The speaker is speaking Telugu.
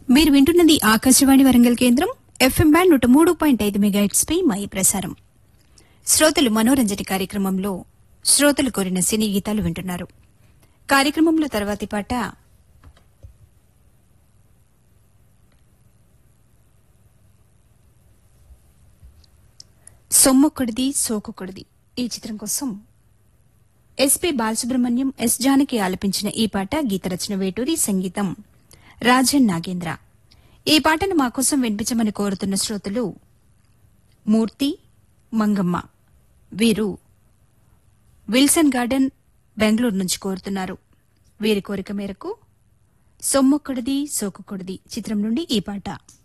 మీరు వింటున్నది ఆకాశవాణి వరంగల్ కేంద్రం ఎఫ్ఎం బ్యాండ్ నూట మూడు పాయింట్ ఐదు మెగాహెట్స్ పై మై ప్రసారం శ్రోతలు మనోరంజని కార్యక్రమంలో శ్రోతలు కోరిన సినీ గీతాలు వింటున్నారు కార్యక్రమంలో తర్వాతి పాట సొమ్మొక్కడిది సోకొక్కడిది ఈ చిత్రం కోసం ఎస్పి బాలసుబ్రహ్మణ్యం ఎస్ జానకి ఆలపించిన ఈ పాట గీతరచన వేటూరి సంగీతం రాజన్ నాగేంద్ర ఈ పాటను మా కోసం వినిపించమని కోరుతున్న శ్రోతలు మూర్తి మంగమ్మ వీరు విల్సన్ గార్డెన్ బెంగళూరు నుంచి కోరుతున్నారు వీరి కోరిక మేరకు సొమ్మొక్కడిది సోకొక్కడిది చిత్రం నుండి ఈ పాట